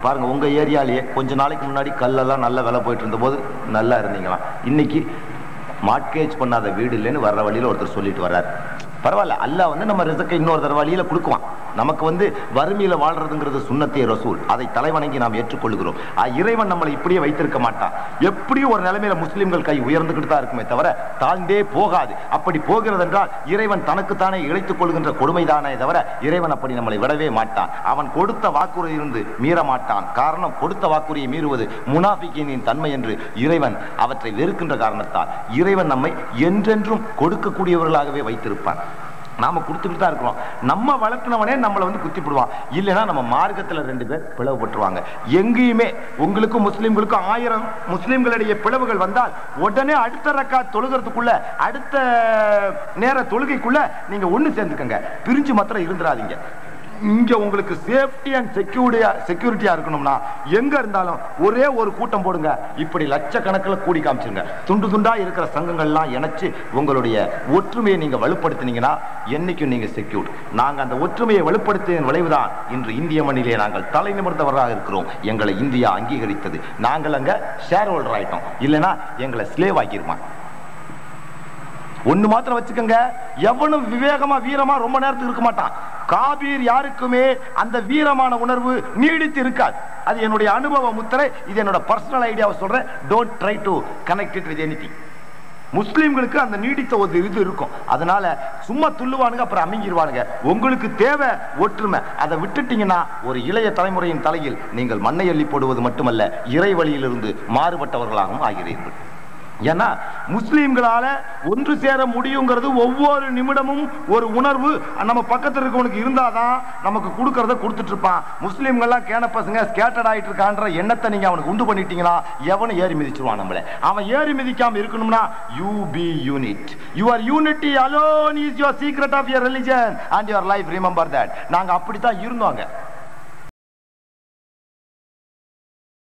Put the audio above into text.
பாருங்க உங்க ஏரியாலேயே கொஞ்ச நாளைக்கு முன்னாடி கல்லெல்லாம் நல்ல விலை போயிட்டு இருந்தபோது நல்லா இருந்தீங்களாம் இன்னைக்கு மார்க்கேஜ் பண்ணாத வீடு இல்லைன்னு வர்ற வழியில ஒருத்தர் சொல்லிட்டு வர்றாரு பரவாயில்ல அல்லாஹ் வந்து நம்ம ரிசக்கை இன்னொரு தடவை வழியில கொடுக்குவான் நமக்கு வந்து வறுமையில வாழ்றதுங்கிறது சுண்ணத்திய ரசூல் அதை தலைவணங்கி நாம் ஏற்றுக்கொள்கிறோம் ஆ, இறைவன் நம்மளை இப்படியே வைத்திருக்க மாட்டான் எப்படியும் ஒரு நிலைமையில முஸ்லிம்கள் கை உயர்ந்துகிட்டு தான் இருக்குமே தவிர தாழ்ந்தே போகாது அப்படி போகிறது என்றால் இறைவன் தனக்குத்தானே இழைத்துக் கொள்கின்ற கொடுமைதானே தவிர இறைவன் அப்படி நம்மளை விடவே மாட்டான் அவன் கொடுத்த வாக்குறுதியிலிருந்து மீற மாட்டான் காரணம் கொடுத்த வாக்குறுதியை மீறுவது முனாஃபிக்கினின் தன்மை என்று இறைவன் அவற்றை வெறுக்கின்ற காரணத்தால் இறைவன் நம்மை என்றென்றும் கொடுக்கக்கூடியவர்களாகவே வைத்திருப்பான் நாம கொடுத்துட்டு தான் இருக்கிறோம் நம்ம வளர்த்தினவனே நம்மளை வந்து குத்திப்பிடுவான் இல்லைன்னா நம்ம மார்க்கத்துல ரெண்டு பேர் பிளவுபட்டுருவாங்க எங்கேயுமே உங்களுக்கும் முஸ்லிம்களுக்கும் ஆயிரம் முஸ்லிம்களுடைய பிளவுகள் வந்தால் உடனே அடுத்த ரக்கா தொழுகிறதுக்குள்ள அடுத்த நேர தொழுகைக்குள்ள நீங்க ஒண்ணு சேர்ந்துக்கங்க பிரிஞ்சு மாத்திரம் இருந்துடாதீங்க இங்க உங்களுக்கு சேஃப்டி அண்ட் செக்யூரிட்டியா செக்யூரிட்டியா இருக்கணும்னா எங்க இருந்தாலும் ஒரே ஒரு கூட்டம் போடுங்க இப்படி லட்சக்கணக்கில் கூடி காமிச்சிருங்க துண்டு துண்டா இருக்கிற சங்கங்கள்லாம் இணைச்சு உங்களுடைய ஒற்றுமையை நீங்க வலுப்படுத்தினீங்கன்னா என்னைக்கும் நீங்க செக்யூர்ட் நாங்க அந்த ஒற்றுமையை வலுப்படுத்திய விளைவுதான் இன்று இந்திய மண்ணிலே நாங்கள் தலை நிமிர்ந்தவராக இருக்கிறோம் எங்களை இந்தியா அங்கீகரித்தது நாங்கள் அங்க ஷேர் ஹோல்டர் ஆயிட்டோம் இல்லைன்னா எங்களை ஸ்லேவ் ஆக்கிருவான் ஒண்ணு மாத்திரம் வச்சுக்கோங்க எவனும் விவேகமா வீரமா ரொம்ப நேரத்துக்கு இருக்க மாட்டான் காபீர் யாருக்குமே அந்த வீரமான உணர்வு நீடித்து இருக்காது அது என்னுடைய அனுபவ முத்திரை இது என்னோட பர்சனல் ஐடியாவை சொல்றேன் don't try to connect it with anything முஸ்லிம்களுக்கு அந்த நீடித்த ஒரு இது இருக்கும் அதனால சும்மா துள்ளுவானுங்க அப்புறம் அமைங்கிருவானுங்க உங்களுக்கு தேவை ஒற்றுமை அதை விட்டுட்டீங்கன்னா ஒரு இளைய தலைமுறையின் தலையில் நீங்கள் மண்ணை அள்ளி போடுவது மட்டுமல்ல இறை வழியிலிருந்து மாறுபட்டவர்களாகவும் ஆகிறீர்கள் ஏன்னா முஸ்லீம்களால ஒன்று சேர முடியுங்கிறது ஒவ்வொரு நிமிடமும் ஒரு உணர்வு நம்ம பக்கத்துல இருக்கவனுக்கு இருந்தாதான் நமக்கு கொடுக்கறத கொடுத்துட்டு இருப்பான் முஸ்லீம்கள்லாம் கேன பசங்க ஸ்கேட்டட் ஆயிட்டு இருக்கான்ற எண்ணத்தை நீங்க அவனுக்கு உண்டு பண்ணிட்டீங்களா எவனும் ஏறி மிதிச்சிருவான் நம்மள அவன் ஏறி மிதிக்காம இருக்கணும்னா you be unit your unity alone is your secret of your religion and your life remember that நாங்க அப்படித்தான் இருந்தோங்க